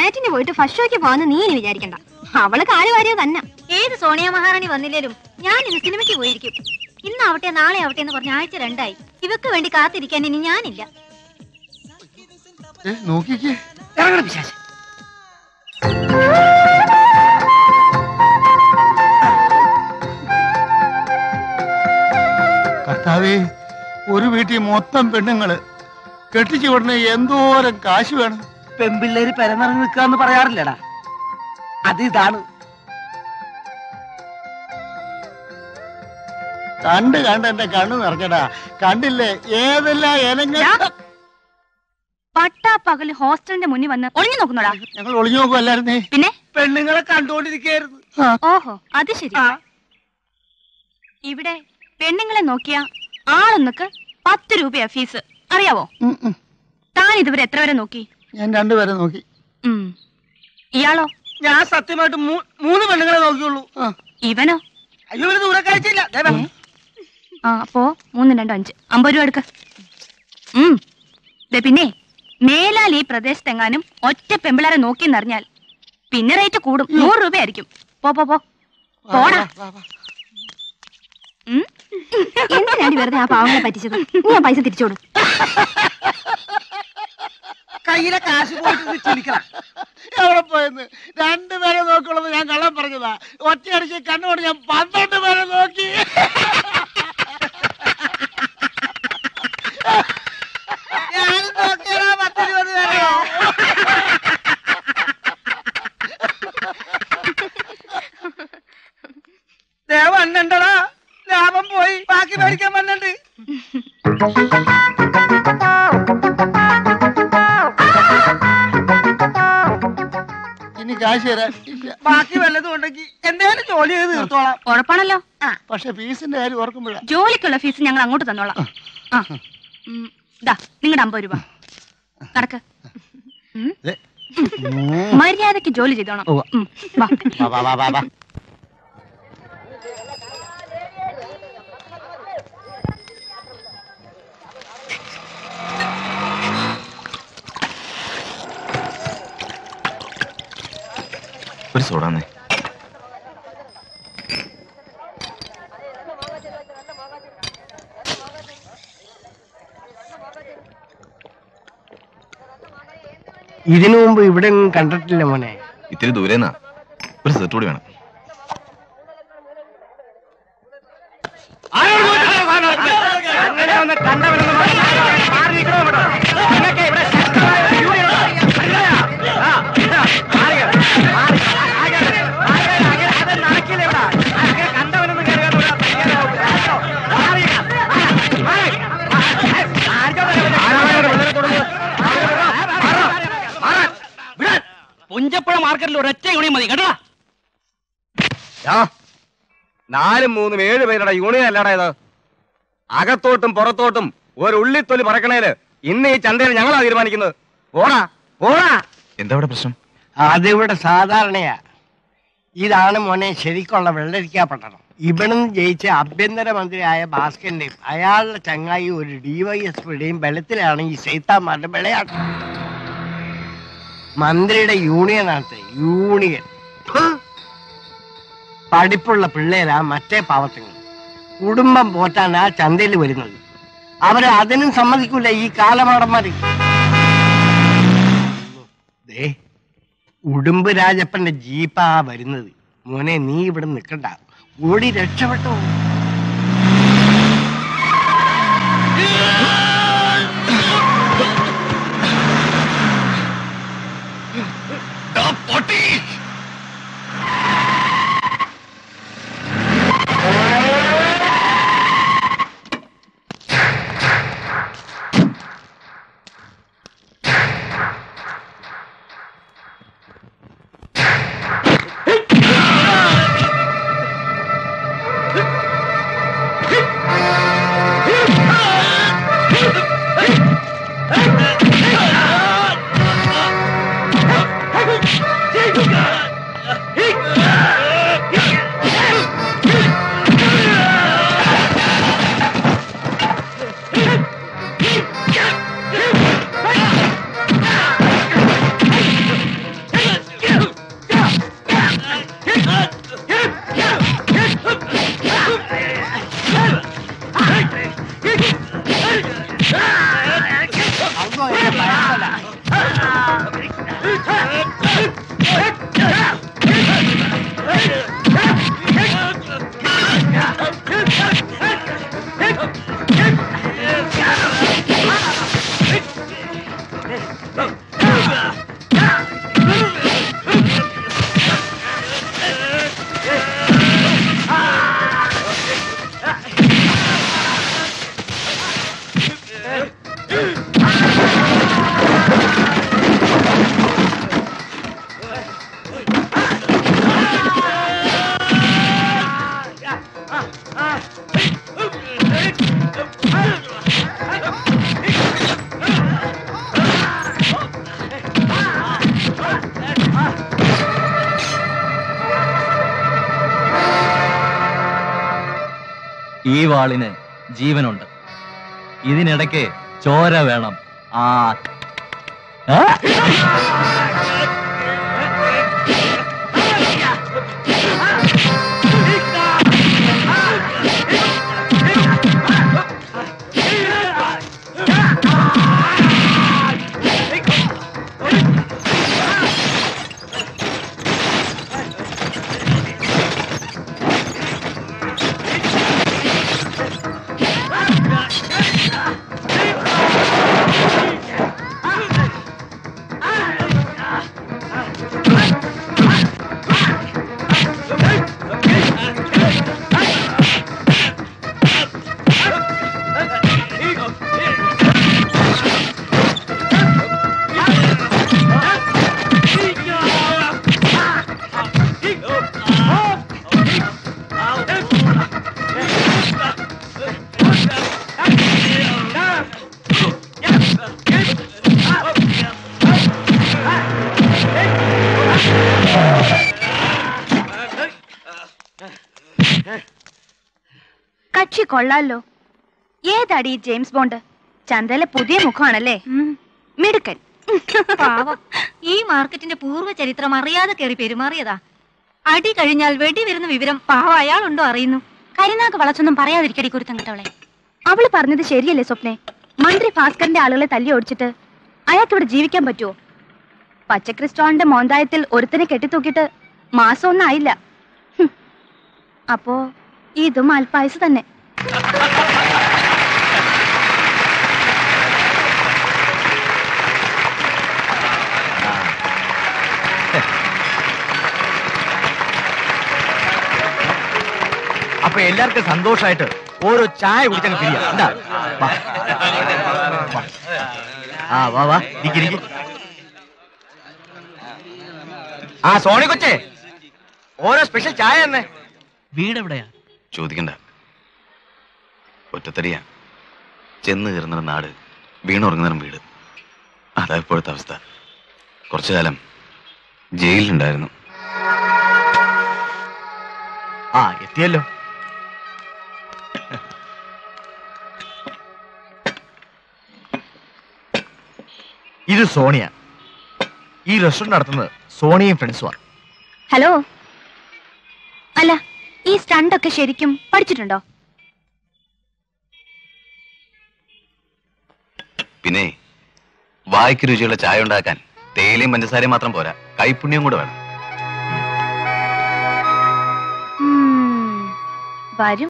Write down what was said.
മാറ്റിന് പോയിട്ട് ഫസ്റ്റ് ഷോയ്ക്ക് പോകാന്ന് നീ ഇനി വിചാരിക്കണ്ട അവള് കാലുവാരിയോ തന്നെ ഏത് സോണിയ മഹാറാണി വന്നില്ലേലും ഞാൻ ഇന്ന് സിനിമയ്ക്ക് പോയിരിക്കും ഇന്നാവട്ടെ നാളെ ആവട്ടെ എന്ന് പറഞ്ഞ ആഴ്ച രണ്ടായി ഇവക്ക് വേണ്ടി കാത്തിരിക്കാൻ ഇനി ഞാനില്ല ഏ, നോക്കിക്കേ ഇറങ്ങണം പിശാച് കർത്താവേ ഒരു വീട്ടിൽ മൊത്തം പെണ്ണുങ്ങള് കെട്ടിച്ചു വിടണ എന്തോരം കാശ് വേണം പെമ്പിള്ളേര് പെരനിറങ്ങി നിൽക്കാന്ന് പറയാറില്ലടാ അത് ഇതാണ് കണ്ട് കണ്ട് എന്റെ കണ്ണു നിറഞ്ഞടാ കണ്ടില്ലേ ഏതെല്ലാം ഇനങ്ങൾ പട്ടാ പകല് ഹോസ്റ്റലിന്റെ മുന്നിൽ വന്ന് ഒളിഞ്ഞു നോക്കുന്നോടാ ഞങ്ങൾ ഒളിഞ്ഞു നോക്കുമല്ലായിരുന്നേ പിന്നെ പെണ്ണുങ്ങളെ കണ്ടോണ്ടിരിക്കായിരുന്നു ഓഹോ അത് ശരി ഇവിടെ പെണ്ണുങ്ങളെ നോക്കിയ ആളൊന്നക്ക് പത്ത് രൂപയാ ഫീസ് അറിയാവോ ഉം, ഉം. താൻ ഇതുവരെ എത്ര വരെ നോക്കി ഞാൻ രണ്ടുപേരെ നോക്കി ഉം. ഇയാളോ ഞാൻ സത്യമായിട്ട് മൂ- മൂന്ന് പെണ്ണുങ്ങളെ നോക്കിയുള്ളൂ ആ, ഇവനോ അയ്യോ ഒരു ദൂരെ കഴിച്ചില്ല ദേ വാ. ആ അപ്പോ മൂന്ന് രണ്ടോ അഞ്ച് അമ്പത് രൂപ എടുക്ക ഉം ദേ പിന്നെ മേലാൽ ഈ പ്രദേശത്തെങ്ങാനും ഒറ്റ പെമ്പിളാരെ നോക്കിയെന്നറിഞ്ഞാൽ പിന്നെ റേറ്റ് കൂടും നൂറ് രൂപയായിരിക്കും പോ പോ പോ വാ, പോടാ വാ, വാ, വാ. എന്തിനാണ് വെറുതെ ആ പാവങ്ങളെ പറ്റിച്ചത് നീ ആ പൈസ തിരിച്ചോട് കയ്യിലെ കാശ് പോയിട്ട് ചിരിക്കണം എവിടെ പോയെന്ന് രണ്ടുപേരെ നോക്കുള്ളത് ഞാൻ കള്ളം പറഞ്ഞതാ ഒറ്റയടിച്ച് കണ്ണുകൊണ്ട് ഞാൻ പന്ത്രണ്ട് പേരെ നോക്കി ഞാനും നോക്കിയടാ പത്തിരുപത് പേരെ ദേ വന്നണ്ടടാ ലാഭം പോയി ബാക്കി മേടിക്കാൻ വന്നിണ്ട് ഇനി കാശ് തരാൻ ഇല്ല ബാക്കി വല്ലതും ഉണ്ടെങ്കിൽ എന്തേലും ജോലി ചെയ്ത് തീർത്തോളാം ഉറപ്പാണല്ലോ പക്ഷെ ഫീസിന്റെ കാര്യം ഓർക്കുമ്പോഴാ ജോലിക്കുള്ള ഫീസ് ഞങ്ങൾ അങ്ങോട്ട് തന്നോളാം ആ ഉം, ദാ നിങ്ങളുടെ അമ്പത് രൂപ നടക്ക് ഉം. ദേ. മര്യാദക്ക് ജോലി ചെയ്തോണം ഉവ്വ. ഉം, വാ. വാ, വാ, വാ, വാ, വാ. ഒരു സോഡാന്നേ ഇതിനു മുമ്പ് ഇവിടെ കണ്ടിട്ടില്ല മോനെ ഇത്തിരി ദൂരേന്നാ ഒരു സെറ്റ് കൂടി വേണം അങ്ങനെ ഒന്ന് കണ്ടവരൊന്നും മാറി നിൽക്കണോ ഇവിടെ? നിങ്ങക്ക് ഇവിടെ ശക്തമായ ഒരു യൂണിയൻ ഉണ്ട്. മനസ്സിലായോ? ആ, ഇതാ, മാറി കേറ്. മാറി. ആകെ, ആകെ, ആകെ, അത് നടക്കില്ല ഇവിടെ. ആകെ കണ്ടവനൊന്നും കയറുക ഇവിടെ തയ്യാറാവില്ല. കേട്ടോ? മാറി കേറ്. മാറി, മാറി. ആർക്കാ പറയുന്നത്? ആരാണ് ഇവിടെ തുടങ്ങുന്നത്? മാറ്, മാറ്. വിടാൻ. പുഞ്ചപ്പുഴ മാർക്കറ്റിൽ ഒരൊറ്റ യൂണിയൻ മതി കേട്ടോ നാലും മൂന്നും ഏഴ് പേരുടെ യൂണിയൻ അല്ലാടാ ഇത് അകത്തോട്ടും പുറത്തോട്ടും ഒരു ഉള്ളിത്തൊലി പറക്കണേല് ഇന്ന് ഈ ചന്തയിൽ ഞങ്ങളാ തീരുമാനിക്കുന്നത് ഓടാ ഓടാ എന്താ ഇവിടെ പ്രശ്നം അതിവിടെ സാധാരണയാ ഇതാണ് മോനെ ശരിക്കുള്ള വെള്ളരിക്കാ പട്ടണം ഇവിടുന്ന് ജയിച്ച ആഭ്യന്തരമന്ത്രിയായ ഭാസ്കരന്റെയും അയാളുടെ ചങ്ങായി ഒരു ഡിവൈഎസ്പിയുടെയും ബലത്തിലാണ് ഈ സൈത്താന്മാരുടെ വിളയാട്ടം മന്ത്രിയുടെ യൂണിയനാണ് യൂണിയൻ ഹ്. പഠിപ്പുള്ള പിള്ളേരാ മറ്റേ പാവത്തുങ്ങൾ കുടുംബം പോറ്റാനാ ചന്തയിൽ വരുന്നത് അവരെ അതിനും സമ്മതിക്കൂല ഈ കാലമാടന്മാര് ദേ ഉടുമ്പ് രാജപ്പന്റെ ജീപ്പാ വരുന്നത് മോനെ നീ ഇവിടെ നിൽക്കണ്ട ഓടി രക്ഷപ്പെട്ടോ ഈ വാളിന് ജീവനുണ്ട് ഇതിനിടയ്ക്ക് ചോര വേണം ആ ആ? കക്ഷി കൊള്ളാലോ ഏതാടി ഈ ജെയിംസ് ബോണ്ട് ചന്തയിലെ പുതിയ മുഖമാണല്ലേ മിടുക്കൻ പാവം ഈ മാർക്കറ്റിന്റെ പൂർവ്വ ചരിത്രം അറിയാതെ കയറി പെരുമാറിയതാ അടി കഴിഞ്ഞാൽ വെടി വരുന്ന വിവരം പാവം അയാളുണ്ടോ അറിയുന്നു കരിനാക്ക് വളച്ചൊന്നും പറയാതിരിക്കടി കുരുത്തം കിട്ടവളെ അവള് പറഞ്ഞത് ശരിയല്ലേ സ്വപ്നെ മന്ത്രി ഭാസ്കറിന്റെ ആളുകളെ തല്ലി ഓടിച്ചിട്ട് അയാൾക്ക് ഇവിടെ ജീവിക്കാൻ പറ്റുമോ പച്ചക്രിസ്റ്റോളിന്റെ മോന്തായത്തിൽ ഒരുത്തനെ കെട്ടിത്തൂക്കിയിട്ട് മാസം ഒന്നും ആയില്ല ഹും. അപ്പോ ഇതും അൽപായസ് തന്നെ അപ്പൊ എല്ലാവർക്കും സന്തോഷമായിട്ട് ഓരോ ചായ കുടിച്ചങ്ങ് പിരിയാ എന്താ വാ. വാ. ആ വാ വാ ഇരിക്ക്, ഇരിക്ക്. ആ സോണി കൊച്ചേ ഓരോ സ്പെഷ്യൽ ചായ തന്നെ വീട് എവിടെയാ ചോദിക്കണ്ട ഒറ്റത്തടിയാ ചെന്ന് കയറുന്ന നാട് വീണുറങ്ങുന്ന വീട് അതാ ഇപ്പോഴത്തെ അവസ്ഥ കുറച്ചു കാലം ജയിലിലുണ്ടായിരുന്നു ആ എത്തിയല്ലോ ഇത് സോണിയ ഈ റെസ്റ്റോറന്റ് നടത്തുന്നത് സോണിയും ഫ്രണ്ട്സുമാണ് ഹലോ അല്ല ഈ സ്റ്റണ്ട് ഒക്കെ ശരിക്കും പഠിച്ചിട്ടുണ്ടോ പിന്നെ വായ്ക്ക് രുചിയുള്ള ചായ ഉണ്ടാക്കാൻ തേയിലയും പഞ്ചസാരയും മാത്രം പോരാ കൈപ്പുണ്യം കൂടെ വേണം ഉം, വരും